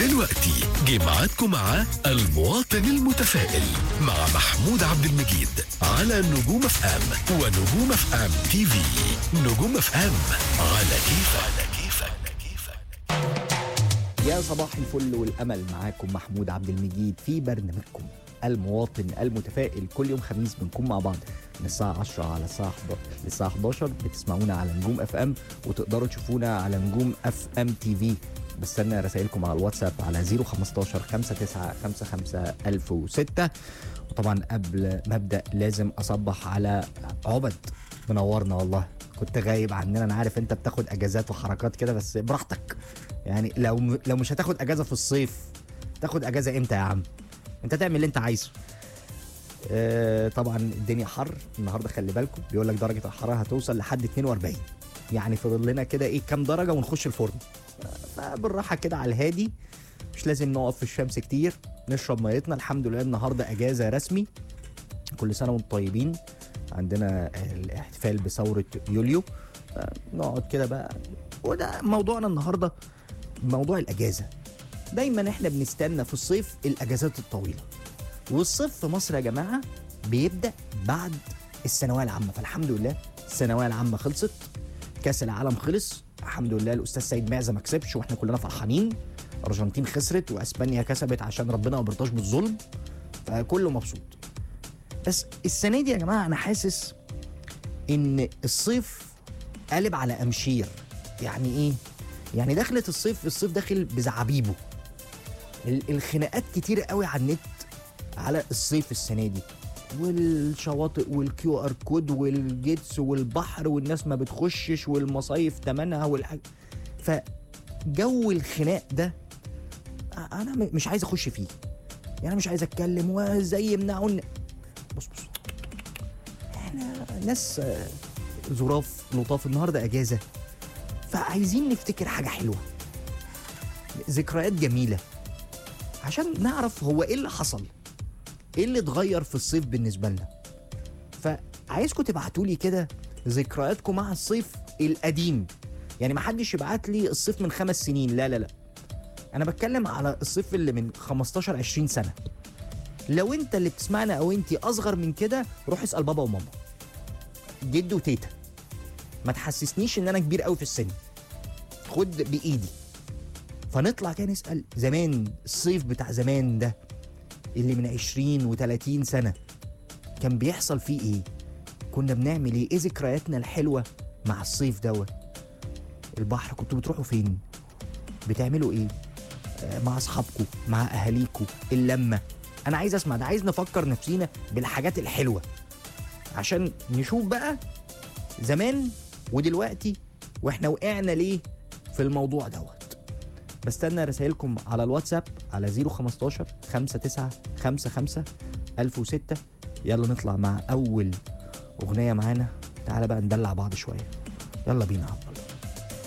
ودلوقتي جه ميعادكم مع المواطن المتفائل مع محمود عبد المجيد على نجوم اف ام ونجوم اف ام تي في نجوم اف ام على كيف على كيف على كيف يا صباح الفل والامل معاكم محمود عبد المجيد في برنامجكم المواطن المتفائل كل يوم خميس بنكون مع بعض من الساعة 10 على الساعة 11 للساعة 11 بتسمعونا على نجوم اف ام وتقدروا تشوفونا على نجوم اف ام تي في بستنى رسائلكم على الواتساب على 015 5955 1006 وطبعا قبل ما ابدا لازم اصبح على عبد منورنا والله كنت غايب عننا انا عارف انت بتاخد اجازات وحركات كده بس براحتك يعني لو لو مش هتاخد اجازه في الصيف تاخد اجازه امتى يا عم انت تعمل اللي انت عايزه آه طبعا الدنيا حر النهارده خلي بالكم بيقول لك درجه الحراره هتوصل لحد 42 يعني فاضل لنا كده ايه كام درجه ونخش الفرن فبالراحه كده على الهادي مش لازم نقف في الشمس كتير نشرب ميتنا الحمد لله النهارده اجازه رسمي كل سنه وانتم طيبين عندنا الاحتفال بثوره يوليو نقعد كده بقى وده موضوعنا النهارده موضوع الاجازه دايما احنا بنستنى في الصيف الاجازات الطويله والصيف في مصر يا جماعه بيبدا بعد الثانويه العامه فالحمد لله الثانويه العامه خلصت كاس العالم خلص الحمد لله الاستاذ سيد معزه ما كسبش واحنا كلنا فرحانين الارجنتين خسرت واسبانيا كسبت عشان ربنا ما برضاش بالظلم فكله مبسوط بس السنه دي يا جماعه انا حاسس ان الصيف قالب على امشير يعني ايه يعني دخلت الصيف الصيف داخل بزعابيبه ال- الخناقات كتير قوي على النت على الصيف السنه دي والشواطئ والكيو ار كود والجيتس والبحر والناس ما بتخشش والمصايف تمنها والحاج فجو الخناق ده انا م- مش عايز اخش فيه يعني انا مش عايز اتكلم وازاي يمنعوا إن- بص بص احنا ناس آه، ظراف لطاف النهارده اجازه فعايزين نفتكر حاجه حلوه ذكريات جميله عشان نعرف هو ايه اللي حصل ايه اللي اتغير في الصيف بالنسبه لنا فعايزكم تبعتوا لي كده ذكرياتكم مع الصيف القديم يعني ما حدش يبعت لي الصيف من خمس سنين لا لا لا انا بتكلم على الصيف اللي من 15 20 سنه لو انت اللي بتسمعنا او انت اصغر من كده روح اسال بابا وماما جد وتيتا ما تحسسنيش ان انا كبير قوي في السن خد بايدي فنطلع كده نسال زمان الصيف بتاع زمان ده اللي من 20 و30 سنه كان بيحصل فيه ايه كنا بنعمل ايه ايه ذكرياتنا الحلوه مع الصيف دوت البحر كنتوا بتروحوا فين بتعملوا ايه آه، مع اصحابكم مع اهاليكم اللمه انا عايز اسمع ده عايز نفكر نفسينا بالحاجات الحلوه عشان نشوف بقى زمان ودلوقتي واحنا وقعنا ليه في الموضوع دوت بستنى رسائلكم على الواتساب على 015 59 55 1006 يلا نطلع مع اول اغنيه معانا تعالى بقى ندلع بعض شويه يلا بينا يا عم